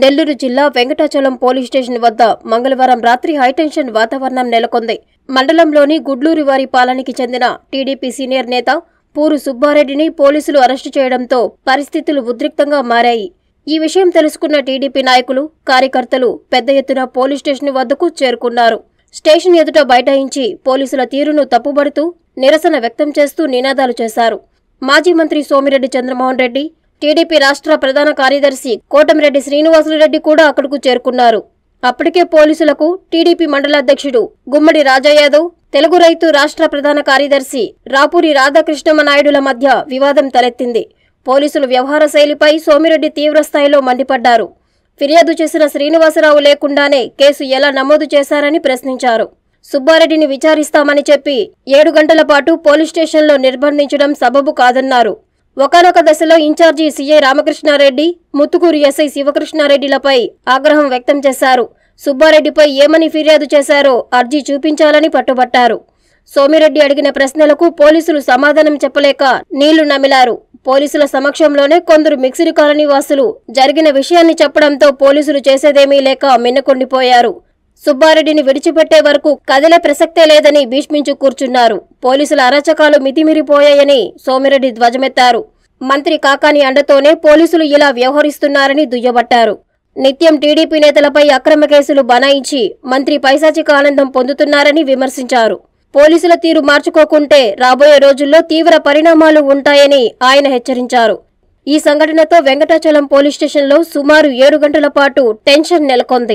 నెల్లూరు జిల్లా Venkatachalam police station వద్ద మంగళవారం రాత్రి హైటెన్షన్ వాతావరణం నెలకొంది మండలంలోని గుడ్లూరి వారి పాలనకి చెందిన టీడీపీ సీనియర్ నేత పూరు సుబ్బారెడ్డిని పోలీసులు అరెస్టు చేయడంతో పరిస్థితులు ఉద్రిక్తంగా మారాయి ఈ విషయం తెలుసుకున్న టీడీపీ నాయకులు కార్యకర్తలు పెద్ద ఎత్తున పోలీస్ స్టేషన్ వద్దకు చేరుకున్నారు స్టేషన్ ఎదుట బైఠాయించి పోలీసుల తీరును తప్పుబడుతూ నిరసన వ్యక్తం చేస్తూ నినాదాలు చేశారు మాజీ మంత్రి సోమిరెడ్డి చంద్రమోహన్ రెడ్డి టీడీపీ రాష్ట్ర ప్రధాన కార్యదర్శి కోటమిరెడ్డి శ్రీనివాసులరెడ్డి కూడా అక్కడకు చేరుకున్నారు అప్పటికే పోలీసులకు టీడీపీ మండల అధ్యక్షుడు గుమ్మడి రాజా యాదవ్ తెలుగు రైతు రాష్ట్ర ప్రధాన కార్యదర్శి రాపూరి రాధాకృష్ణమ నాయుడుల మధ్య వివాదం తలెత్తింది పోలీసుల వ్యవహార శైలిపై సోమిరెడ్డి తీవ్రస్థాయిలో మండిపడ్డారు ఫిర్యాదు చేసిన శ్రీనివాసరావు లేకుండానే కేసు ఎలా నమోదు చేశారని ప్రశ్నించారు సుబ్బారెడ్డిని విచారిస్తామని చెప్పి ఏడు గంటల పాటు పోలీస్ స్టేషన్లో నిర్బంధించడం సబబు కాదన్నారు ఒకనొక దశలో in charge CI Ramakrishna Reddy Muthukur SI శివకృష్ణారెడ్డిలపై ఆగ్రహం వ్యక్తం చేశారు సుబ్బారెడ్డిపై ఏమని ఫిర్యాదు చేశారో అర్జీ చూపించాలని పట్టుబట్టారు సోమిరెడ్డి అడిగిన ప్రశ్నలకు పోలీసులు సమాధానం చెప్పలేక నీళ్లు నమిలారు పోలీసుల సమక్షంలోనే కొందరు మిక్సిరి కాలనీ వాసులు జరిగిన విషయాన్ని చెప్పడంతో పోలీసులు చేసేదేమీ లేక మిన్నకొండిపోయారు సుబ్బారెడ్డిని విడిచిపెట్టే వరకు కదిలే ప్రసక్తే లేదని భీష్మించు కూర్చున్నారు పోలీసుల అరాచకాలు మితిమిరిపోయాయని సోమిరెడ్డి ధ్వజమెత్తారు మంత్రి కాకాని అండతోనే పోలీసులు ఇలా వ్యవహరిస్తున్నారని దుయ్యబట్టారు నిత్యం టీడీపీ నేతలపై అక్రమ కేసులు బనాయించి మంత్రి పైశాచిక ఆనందం పొందుతున్నారని విమర్శించారు పోలీసుల తీరు మార్చుకోకుంటే రాబోయే రోజుల్లో తీవ్ర పరిణామాలు ఉంటాయని ఆయన హెచ్చరించారు ఈ సంఘటనతో వెంకటాచలం పోలీస్ స్టేషన్లో సుమారు ఏడు గంటల పాటు టెన్షన్ నెలకొంది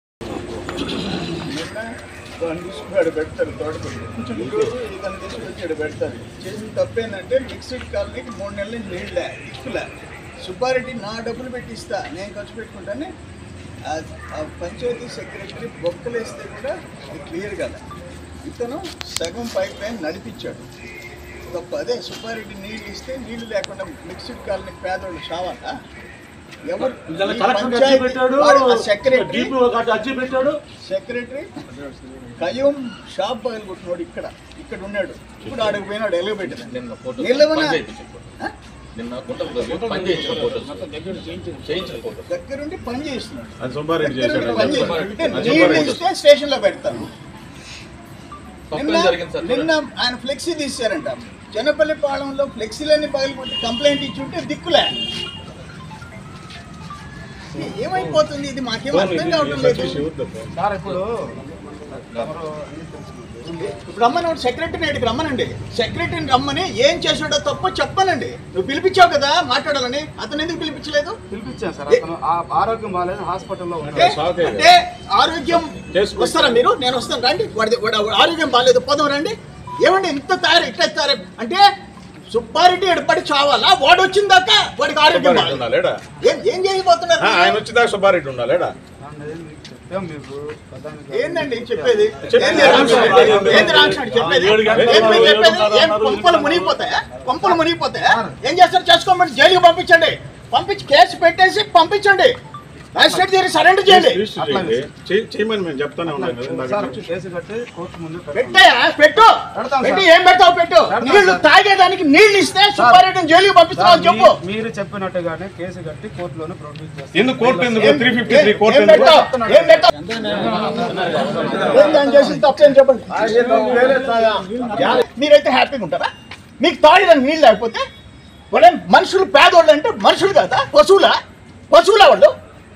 వాడిని తీసుకున్నాడు పెడతారు తోటపల్లి ఈరోజు ఇతను తీసుకొచ్చాడు పెడతారు చేసిన తప్పేందంటే మిక్స్డ్ కాలనీకి మూడు నెలల నుంచి నీళ్ళే ఇక్కులే సుబ్బారెడ్డి నా డబ్బులు పెట్టిస్తా నేను ఖర్చు పెట్టుకుంటానే ఆ- ఆ పంచాయతీ సెక్రటరీ బొక్కలు వేస్తే కూడా అది క్లియర్ కదా ఇతను సగం పైప్ లైన్ నడిపించాడు తప్పు అదే సుబ్బారెడ్డి నీళ్ళు ఇస్తే నీళ్లు లేకుండా మిక్స్డ్ కాలనీ పేదోళ్ళు చావాలా ఎవరు నిజంగా ఈ కలెక్టర్ అర్జీ పంచాయతీ పెట్టాడు వాడు ఆ సెక్రటరీ డిపిఓ గారు అర్జీ పెట్టాడు సెక్రటరీ కయ్యూం షాప్ పగలగొట్టినాడు ఇక్కడ ఇక్కడ ఉన్నాడు ఇప్పుడు ఆడికి పోయినాడు ఎలుగు పెట్టిన నిన్న ఫోటో నిలవన పని చేయించారు. నిన్న గుంటకు పని చేయించిన ఫోటోస్ చేయించిన ఫోటోస్ దగ్గరుండి పని చేస్తున్నాడు అది సుబ్బారెడ్డి దగ్గరుండి చేశాడు పని చేస్తున్నాడు. అంటే నీళ్ళు ఇస్తే స్టేషన్ లో పెడతాను తప్పేం నిన్న జరిగింది సార్ నిన్న ఆయన ఫ్లెక్సీ తీశారంట జనపల్లి పాలెంలో ఫ్లెక్సీలన్నీ పగలగొట్టి కంప్లైంట్ ఇచ్చి ఉంటే దిక్కులే ఏమైపోతుంది ఇది మాకేం అర్థం కావడం లేదు సార్ ఇప్పుడు ఇప్పుడు రమ్మని సెక్రటరీని ఇక్కడికి రమ్మనండి సెక్రటరీని రమ్మని ఏం చేసాడో తప్పో చెప్పనండి నువ్వు పిలిపించావు కదా మాట్లాడాలని అతను ఎందుకు పిలిపించలేదు పిలిపించాను సార్ అతను ఆ ఆరోగ్యం బాగాలేదు హాస్పిటల్లో అంటే ఉన్నాడు అంటే ఆరోగ్యం వస్తారా మీరు నేను వస్తాను రండి వాడి వాడి ఆరోగ్యం బాగాలేదు పోదాం రండి ఏమండి ఇంత తయారు ఇట్లా తయారు అంటే సుబ్బారెడ్డి ఎడపడి చావాలా వాడు వచ్చిన దాకా వాడికి ఆరోగ్యం సుబ్బారెడ్డి బాగాలేదు. ఉన్నాలేడా ఏం ఏం చేయబోతున్నారు ఆ, ఆయన వచ్చిందాక సుబ్బారెడ్డి ఉన్నాలేడా చెప్పాం మీకు ప్రధాని ఏందండి చెప్పేది చెప్పేది ఏంది రామకృష్ణ రెడ్డి? ఏంది రామకృష్ణ రెడ్డి చెప్పేది ఏడు గంటలు ఏం మీరు ఏడు చెప్పేది? గంటలు ఏం అన్నారు. కొంపలు మునిగిపోతాయా కొంపలు మునిగిపోతాయా ఏం చేస్తారు చేసుకోమని జైలుకి పంపించండి పంపించి కేసు పెట్టేసి పంపించండి మ్యాజిస్ట్రేట్ దగ్గర సరెండర్ చేయండి రిజిస్టర్ చేయండి. చేయి- చేయమని మేము చెప్తానే ఉన్నాం కదా ఇందాక సార్ నుంచి. కేసు కట్టి కోర్టు ముందు పెట్టండి. పెట్టాయా పెట్టు పెడతాం పెట్టి సార్. ఏం పెడతావు పెట్టు పెడతాం నీళ్లు సార్. తాగేదానికి నీళ్లు ఇస్తే సుబ్బారెడ్డిని జైలుకి పంపిస్తావు సార్, చెప్పు మీ- మీరు చెప్పినట్టుగానే కేసు కట్టి కోర్టులోనే ప్రొడ్యూస్ చేస్తాం ఎందుకు కోర్టు ఎందుకు ఏం- త్రీ ఫిఫ్టీ త్రీ ఏం కోర్టు ఎందుకు పెడతావు ఏం పెడతావు ఏం దాన్ని చేసి తప్పేం చెప్పండి మీరైతే హ్యాపీగా ఉంటారా మీకు తాగడానికి నీళ్ళు లేకపోతే వాళ్ళే మనుషులు పేదోళ్ళు అంటే మనుషులు కదా పశువులా పశువులా వాళ్ళు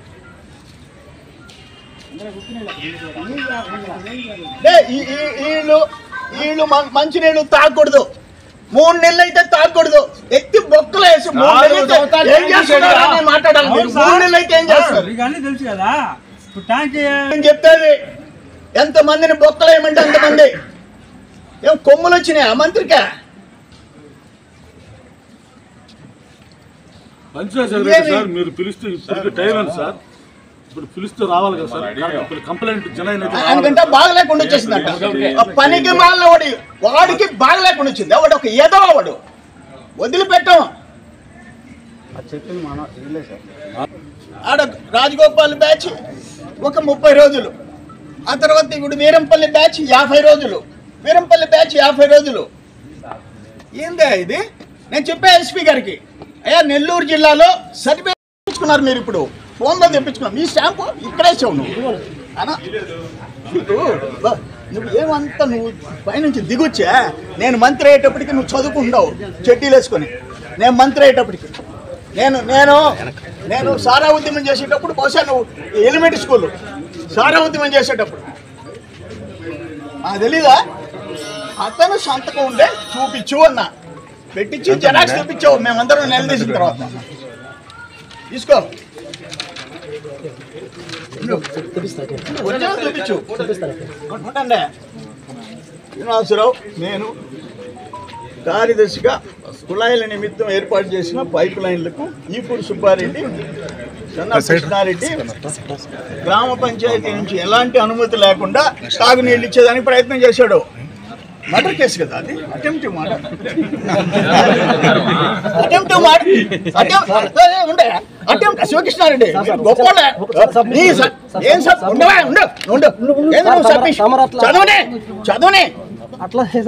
లే, ఈ- ఈ- వీళ్ళు వీళ్ళు మ- మంచి నీళ్ళు తాగకూడదు మూడు నెలలు అయితే తాగకూడదు ఎత్తి బొక్కలు వేసి మూడు నెలలు అయితే ఏం చేస్తున్నారు అని మాట్లాడాలి మీరు. మూడు నెలలు అయితే ఏం చేస్తారు మీకు అన్ని తెలుసు కదా ఇప్పుడు ట్యాంక్ నేను చెప్తాది ఎంత మందిని బొక్కలు వేయమంటే అంతమంది ఏం కొమ్ములు వచ్చినాయి ఆ మంత్రికా పంచాయత్ సెక్రటరీ సార్ మీరు పిలిస్తే ఇప్పుడు టైం ఎంత సార్ ఇప్పుడు పిలిస్తే రావాలి కదా సార్ ఇప్పుడు కంప్లైంట్ జనైన్ అయితే రావాలి ఆయనకంటే బాగా లేకుండా వచ్చేసిందంట ఆ పనికి మాలిన వాడి వాడికి బాగా లేకుండా వచ్చింది వాడు ఒక ఏదో వాడు వదిలిపెట్టాం అది చెప్పింది మన ఇల్లే సార్ ఆడ రాజగోపాల్ బ్యాచ్ ఒక ముప్పై రోజులు ఆ తర్వాత ఇప్పుడు వీరంపల్లి బ్యాచ్ యాభై రోజులు వీరంపల్లి బ్యాచ్ యాభై రోజులు ఏందే ఇది నేను చెప్పా ఎస్పీ గారికి అయ్యా నెల్లూరు జిల్లాలో సర్టిఫికేట్ ఇచ్చుకున్నారు మీరు ఇప్పుడు ఫోన్లో తెప్పించుకున్నావు మీ స్టాంపు ఇక్కడే ఇచ్చావు నువ్వు అనా నీకు బా- నువ్వు ఏమంతా నువ్వు పైనుంచి దిగొచ్చా నేను మంత్రి అయ్యేటప్పటికి నువ్వు చదువుకుంటావు చెడ్డీలు వేసుకొని నేను మంత్రి అయ్యేటప్పటికి నేను నేను నేను సారా ఉద్యమం చేసేటప్పుడు బహుశా నువ్వు ఎలిమెంటరీ స్కూల్ సారా ఉద్యమం చేసేటప్పుడు నాకు తెలీదా అతను సంతకం ఉండే చూపించు అన్న పెట్టించి జెరాక్స్ తెప్పించావు మేమందరం నిలదీసిన తర్వాత తీసుకో ఒరిజినల్ చూపించు ఉండండి శ్రీనివాసరావు నేను కార్యదర్శిగా కుళాయిల నిమిత్తం ఏర్పాటు చేసిన పైప్ లైన్లకు ఈపూరు సుబ్బారెడ్డి సన్న కృష్ణారెడ్డి గ్రామ పంచాయతీ నుంచి ఎలాంటి అనుమతి లేకుండా తాగునీళ్ళు ఇచ్చేదానికి ప్రయత్నం చేశాడు మర్డర్ కేసు కదా అది అటెంప్ట్ మర్డర్ అటెంప్ట్ మర్డర్ ఉండే అటెంప్ట్ శివకృష్ణారెడ్డి గొప్పలే నీ స- ఏం సార్ ఉండవా ఉండు ఉండు ఏంది నువ్వు సతీష్? చదువునే చదువునే అట్లా చేసే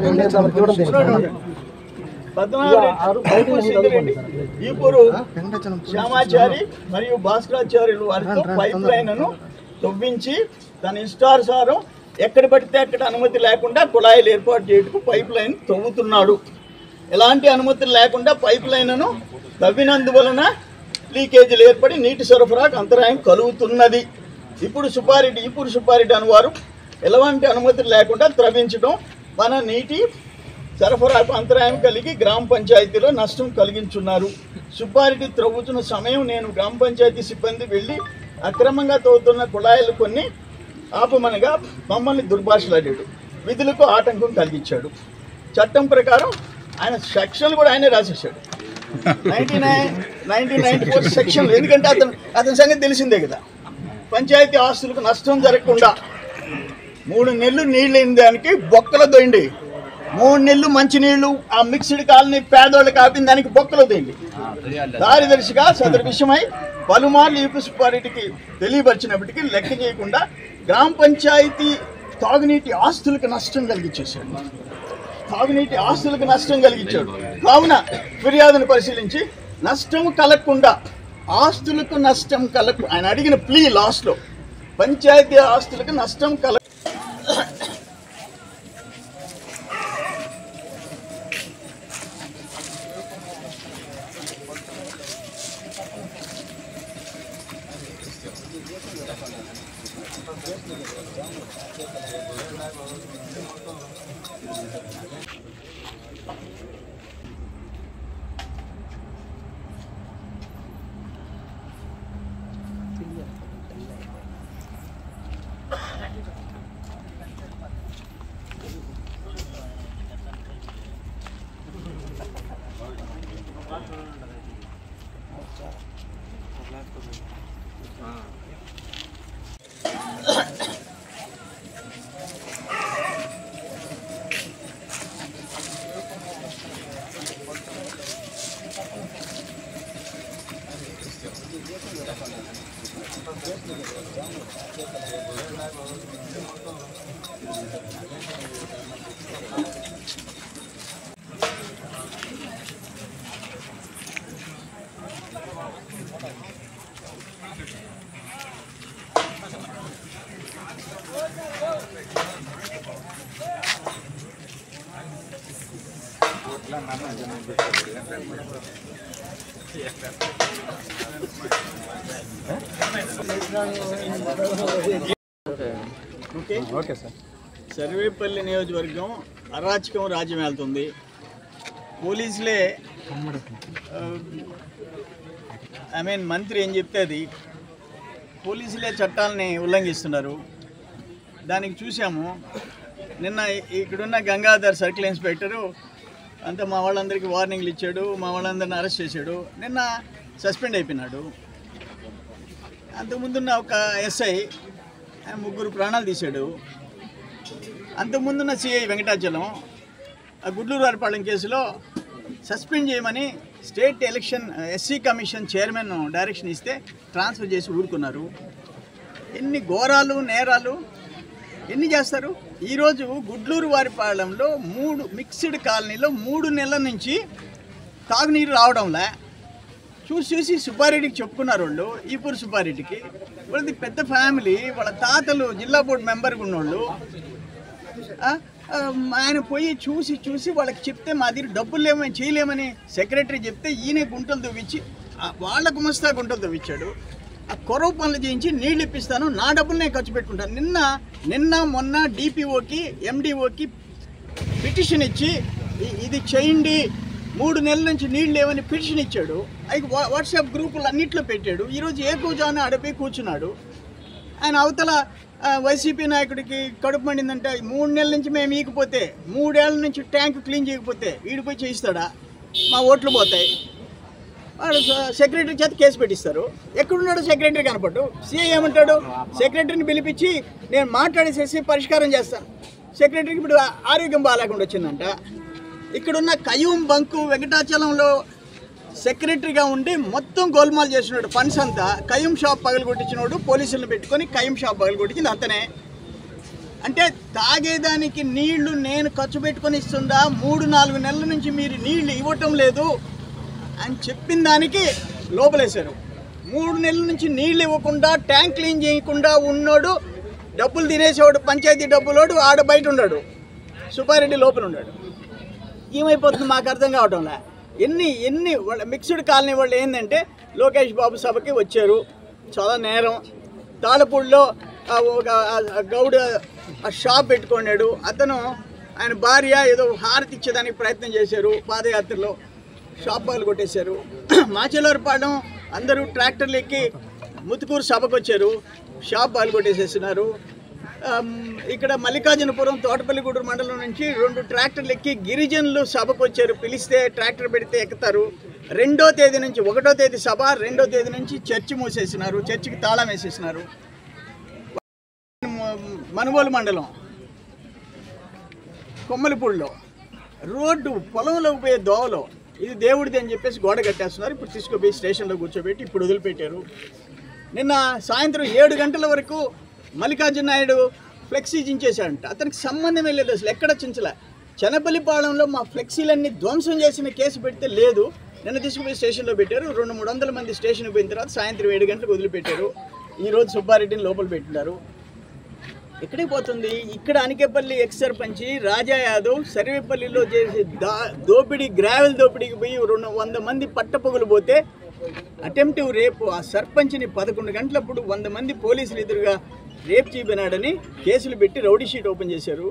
ఈపూరు శ్యామాచారి మరియు భాస్కరాచార్యులు వారితో పైప్ లైన్ను తవ్వించి తన ఇష్టానుసారం ఎక్కడ పడితే అక్కడ అనుమతి లేకుండా కుళాయిలు ఏర్పాటు చేయటకు పైప్ లైన్ తవ్వుతున్నాడు ఎలాంటి అనుమతులు లేకుండా పైప్ లైన్ను తవ్వినందువలన లీకేజీలు ఏర్పడి నీటి సరఫరాకు అంతరాయం కలుగుతున్నది ఇప్పుడు సుబ్బారెడ్డి ఇప్పుడు సుబ్బారెడ్డి అనువారు ఎలాంటి అనుమతులు లేకుండా త్రవ్వించడం మన నీటి సరఫరాకు అంతరాయం కలిగి గ్రామ పంచాయతీలో నష్టం కలిగించున్నారు సుబ్బారెడ్డి త్రవ్వుతున్న సమయం నేను గ్రామ పంచాయతీ సిబ్బంది వెళ్ళి అక్రమంగా తవ్వుతున్న కుళాయిలు కొన్ని ఆపమనగా మమ్మల్ని దుర్భాషలాడాడు విధులకు ఆటంకం కలిగించాడు చట్టం ప్రకారం ఆయన సెక్షన్లు కూడా ఆయనే రాసేసాడు ninety nine nineteen ninety four section ఎందుకంటే అతను అతని సంగతి తెలిసిందే కదా పంచాయతీ ఆస్తులకు నష్టం జరగకుండా మూడు నెలలు నీళ్ళు అయిన దానికి బొక్కలు దొండి మూడు నెలలు మంచి నీళ్లు ఆ మిక్స్డ్ కాలనీ పేదోళ్ళు కాపిన దానికి బొక్కలు దొండి కార్యదర్శిగా సదరు విషయమై పలుమార్లు ఈపు సుబ్బారెడ్డికి తెలియపరిచినప్పటికీ లెక్క చేయకుండా గ్రామ పంచాయతీ తాగునీటి ఆస్తులకు నష్టం కలిగించేశాడు తాగునీటి ఆస్తులకు నష్టం కలిగించాడు కావున ఫిర్యాదును పరిశీలించి నష్టం కలగకుండా ఆస్తులకు నష్టం కలగ ఆయన అడిగిన ప్లీ లాస్ట్లో పంచాయతీ ఆస్తులకు నష్టం కల ఓకే ఓకే సార్ సర్వేపల్లి నియోజకవర్గం అరాచకం రాజ్యం వెళ్తుంది పోలీసులే ఐ మీన్ మంత్రి ఏం చెప్తే అది పోలీసులే చట్టాలని ఉల్లంఘిస్తున్నారు దానికి చూసాము నిన్న ఇక్కడున్న గంగాధర్ సర్కిల్ ఇన్స్పెక్టరు అంతా మా వాళ్ళందరికీ వార్నింగ్లు ఇచ్చాడు మా వాళ్ళందరిని అరెస్ట్ చేశాడు నిన్న సస్పెండ్ అయిపోయినాడు అంతకుముందున్న ఒక ఎస్ఐ ఆయన ముగ్గురు ప్రాణాలు తీశాడు అంతకుముందున్న సిఐ వెంకటాచలం ఆ గుడ్లూరు వారిపాలెం కేసులో సస్పెండ్ చేయమని state election SC commission chairman direction ఇస్తే ట్రాన్స్ఫర్ చేసి ఊరుకున్నారు ఎన్ని ఘోరాలు నేరాలు ఎన్ని చేస్తారు ఈరోజు గుడ్లూరు వారిపాలెంలో మూడు మిక్స్డ్ కాలనీలో మూడు నెలల నుంచి తాగునీరు రావడంలే చూసి చూసి సుబ్బారెడ్డికి చెప్పుకున్నారు వాళ్ళు ఈపూరు సుబ్బారెడ్డికి వాళ్ళది పెద్ద ఫ్యామిలీ వాళ్ళ తాతలు జిల్లా బోర్డు మెంబర్గా ఉన్నోళ్ళు ఆ, ఆ, ఆయన పోయి చూసి చూసి వాళ్ళకి చెప్తే మా దగ్గర డబ్బులు లేమని చేయలేమని సెక్రటరీ చెప్తే ఈయన గుంటలు తవ్వించి ఆ, వాళ్ళ గుమస్తా గుంటలు తవ్వించాడు ఆ కొరవ పనులు చేయించి నీళ్ళు ఇప్పిస్తాను నా డబ్బులు నేను ఖర్చు పెట్టుకుంటాను నిన్న నిన్న మొన్న డిపిఓకి ఎండిఓకి పిటిషన్ ఇచ్చి ఇ- ఇది చేయండి మూడు నెలల నుంచి నీళ్ళు లేవని పిటిషన్ ఇచ్చాడు అది వా- వాట్సాప్ గ్రూపులు అన్నిట్లో పెట్టాడు ఈరోజు ఏ కూజాను అడిపోయి కూర్చున్నాడు ఆయన అవతల ఆ, వైసీపీ నాయకుడికి కడుపు మండిందంటే మూడు నెలల నుంచి మేము ఈకపోతే మూడేళ్ల నుంచి ట్యాంక్ క్లీన్ చేయకపోతే వీడిపోయి చేయిస్తాడా మా ఓట్లు పోతాయి వాడు స- సెక్రటరీ చేత కేసు పెట్టిస్తారు ఎక్కడున్నాడు సెక్రటరీ కనపడ్డు సీఏ ఏమంటాడు సెక్రటరీని పిలిపించి నేను మాట్లాడేసేసి పరిష్కారం చేస్తాను సెక్రటరీకి ఇప్పుడు ఆ- ఆరోగ్యం బాగాలేకుండా వచ్చిందంట ఇక్కడున్న కయూం బంకు వెంకటాచలంలో సెక్రటరీగా ఉండి మొత్తం గోల్మాల్ చేసినాడు ఫండ్స్ అంతా కయూం షాప్ పగలగొట్టించినోడు పోలీసులను పెట్టుకొని కయూం షాప్ పగలగొట్టింది అతనే అంటే తాగేదానికి నీళ్లు నేను ఖర్చు పెట్టుకొని ఇస్తుందా మూడు నాలుగు నెలల నుంచి మీరు నీళ్లు ఇవ్వటం లేదు అని చెప్పిన దానికి లోపలేశారు మూడు నెలల నుంచి నీళ్ళు ఇవ్వకుండా ట్యాంక్ క్లీన్ చేయకుండా ఉన్నోడు డబ్బులు తినేసేవాడు పంచాయతీ డబ్బులోడు ఆడ బయట ఉన్నాడు సుబ్బారెడ్డి లోపల ఉన్నాడు ఏమైపోతుంది మాకు అర్థం కావటంలే ఎన్ని ఎన్ని వాళ్ళ మిక్స్డ్ కాలనీ వాళ్ళు ఏంటంటే లోకేష్ బాబు సభకి వచ్చారు చాలా నేరం తాళపూడిలో ఆ ఒక ఆ గౌడ ఆ షాప్ పెట్టుకున్నాడు అతను ఆయన భార్య ఏదో హారతి ఇచ్చేదానికి ప్రయత్నం చేశారు పాదయాత్రలో షాప్ పగలు కొట్టేశారు మాచెలవరపాలెం అందరూ ట్రాక్టర్లు ఎక్కి ముతుకూరు సభకు వచ్చారు షాప్ పగలు కొట్టేసేస్తున్నారు ఆమ్, ఇక్కడ మల్లికార్జునపురం తోటపల్లిగూడూరు మండలం నుంచి రెండు ట్రాక్టర్లు ఎక్కి గిరిజనులు సభకు వచ్చారు పిలిస్తే ట్రాక్టర్ పెడితే ఎక్కుతారు రెండో తేదీ నుంచి ఒకటో తేదీ సభ రెండో తేదీ నుంచి చర్చి మూసేసినారు చర్చికి తాళం వేసేసినారు మ- మనుగోలు మండలం కొమ్మలిపూడిలో రోడ్డు పొలంలోకి పోయే దోవలో ఇది దేవుడిది అని చెప్పేసి గోడ కట్టేస్తున్నారు ఇప్పుడు తీసుకుపోయి స్టేషన్లో కూర్చోబెట్టి ఇప్పుడు వదిలిపెట్టారు నిన్న సాయంత్రం ఏడు గంటల వరకు మల్లికార్జున నాయుడు ఫ్లెక్సీ చించేశాడంట అతనికి సంబంధమే లేదు అసలు ఎక్కడ చించలే చెనపల్లిపాళెంలో మా ఫ్లెక్సీలన్నీ ధ్వంసం చేసిన కేసు పెడితే లేదు నిన్న తీసుకుపోయి స్టేషన్లో పెట్టారు రెండు మూడు వందల మంది స్టేషన్కి పోయిన తర్వాత సాయంత్రం ఏడు గంటలకు వదిలిపెట్టారు ఈరోజు సుబ్బారెడ్డిని లోపల పెట్టినారు ఎక్కడికి పోతుంది ఇక్కడ అనికేపల్లి ఎక్స్ సర్పంచి రాజా యాదవ్ సర్వేపల్లిలో చేసే దా దోపిడీ గ్రావెల్ దోపిడీకి పోయి రెండు వంద మంది పట్టపొగులు పోతే అటెంప్టివ్ రేపు ఆ సర్పంచ్ని పదకొండు గంటలప్పుడు వంద మంది పోలీసులు ఎదురుగా రేప్ చేయబడినాడని కేసులు పెట్టి రౌడీ షీట్ ఓపెన్ చేశారు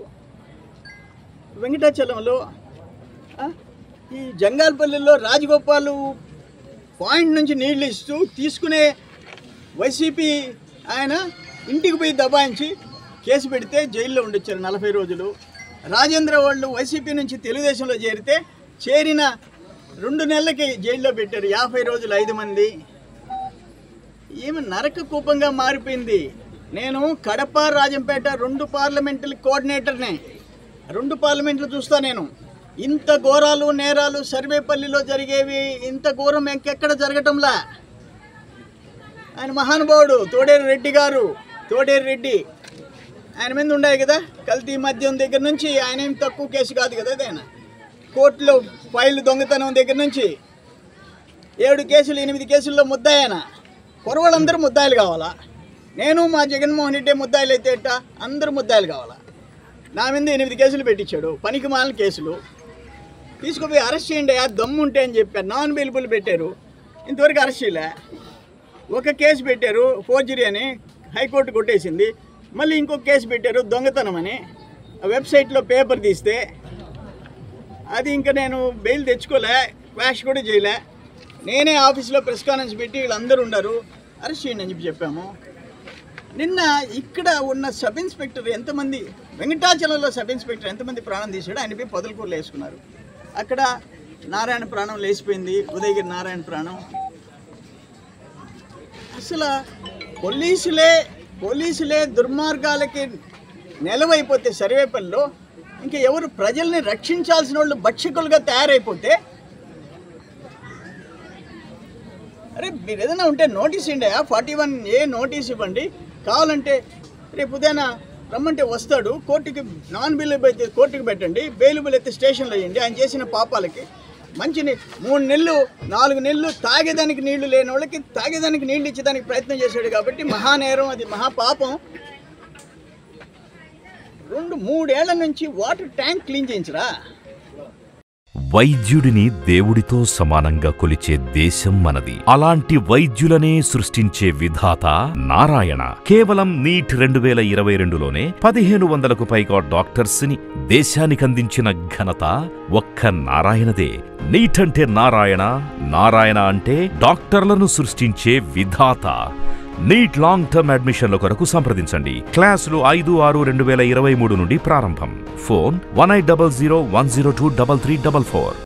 వెంకటాచలంలో ఆ, ఈ జంగాల్పల్లిలో రాజగోపాల్ పాయింట్ నుంచి నీళ్లు ఇస్తూ తీసుకునే వైసీపీ ఆయన ఇంటికి పోయి దబాయించి కేసు పెడితే జైల్లో ఉండొచ్చారు నలభై రోజులు రాజేంద్ర వాళ్ళు వైసీపీ నుంచి తెలుగుదేశంలో చేరితే చేరిన రెండు నెలలకి జైల్లో పెట్టారు యాభై రోజులు ఐదు మంది ఏమి నరక కూపంగా మారిపోయింది నేను కడప రాజంపేట రెండు పార్లమెంటల్ కోఆర్డినేటర్నే రెండు పార్లమెంట్లు చూస్తా నేను ఇంత ఘోరాలు నేరాలు సర్వేపల్లిలో జరిగేవి ఇంత ఘోరం ఇంకెక్కడ జరగటంలా ఆయన మహానుభావుడు తోడేరు రెడ్డి గారు తోడేరు రెడ్డి ఆయన మీద ఉన్నాయి కదా కల్తీ మద్యం దగ్గర నుంచి ఆయన ఏం తక్కువ కేసు కాదు కదా ఆయన కోర్టులో ఫైల్ దొంగతనం దగ్గర నుంచి ఏడు కేసులు ఎనిమిది కేసుల్లో ముద్దాయన కురవాళ్ళందరూ ముద్దాయిలు కావాలా నేను మా జగన్మోహన్ రెడ్డి ముద్దాయిలు అయితే ఎట్టా అందరూ ముద్దాయిలు కావాలా నా మీద ఎనిమిది కేసులు పెట్టించాడు పనికి మాలిన కేసులు తీసుకుపోయి అరెస్ట్ చేయండి ఆ దమ్ము ఉంటే అని చెప్పారు నాన్ బెయిలబుల్ పెట్టారు ఇంతవరకు అరెస్ట్ చేయలే ఒక కేసు పెట్టారు ఫోర్జరీ అని హైకోర్టు కొట్టేసింది మళ్ళీ ఇంకొక కేసు పెట్టారు దొంగతనం అని ఆ వెబ్సైట్లో పేపర్ తీస్తే అది ఇంకా నేను బెయిల్ తెచ్చుకోలే క్వాష్ కూడా చేయలే నేనే ఆఫీస్లో ప్రెస్ కాన్ఫరెన్స్ పెట్టి వీళ్ళందరూ ఉన్నారు అరెస్ట్ చేయండి అని చెప్పి చెప్పాము నిన్న ఇక్కడ ఉన్న సబ్ ఇన్స్పెక్టర్ ఎంతమంది వెంకటాచలంలో సబ్ ఇన్స్పెక్టర్ ఎంతమంది ప్రాణం తీశాడో ఆయనపై పొదలకూరలు వేసుకున్నారు అక్కడ నారాయణ ప్రాణం లేచిపోయింది ఉదయగిరి నారాయణ ప్రాణం అసలు పోలీసులే పోలీసులే దుర్మార్గాలకి నెలవైపోతే సర్వేపల్లిలో ఇంకా ఎవరు ప్రజల్ని రక్షించాల్సిన వాళ్ళు భక్షకులుగా తయారైపోతే అరే మీరు ఏదైనా ఉంటే నోటీస్ ఇవ్వండి ఫార్టీ వన్ ఏ నోటీస్ ఇవ్వండి కావాలంటే రేపు ఉదయం రమ్మంటే వస్తాడు కోర్టుకి నాన్ బెయిలబుల్ అయితే కోర్టుకి పెట్టండి బెయిలబుల్ అయితే స్టేషన్లో వేయండి ఆయన చేసిన పాపాలకి మంచి నీ- మూడు నెలలు నాలుగు నెలలు తాగేదానికి నీళ్లు లేని వాళ్ళకి తాగేదానికి నీళ్లు ఇచ్చేదానికి ప్రయత్నం చేశాడు కాబట్టి మహానేరం అది మహాపాపం రెండు మూడేళ్ల నుంచి వాటర్ ట్యాంక్ క్లీన్ చేయించరా వైద్యుడిని దేవుడితో సమానంగా కొలిచే దేశం మనది అలాంటి వైద్యులనే సృష్టించే విధాత నారాయణ కేవలం నీట్ రెండు వేల ఇరవై రెండులోనే పదిహేను వందలకు పైగా డాక్టర్స్ ని దేశానికందించిన ఘనత ఒక్క నారాయణదే నీట్ అంటే నారాయణ నారాయణ అంటే డాక్టర్లను సృష్టించే విధాత నీట్ లాంగ్ టర్మ్ అడ్మిషన్ల కొరకు సంప్రదించండి క్లాసులు ఐదు ఆరు రెండు వేల ఇరవై మూడు నుండి ప్రారంభం phone one eight double zero one zero two double three double four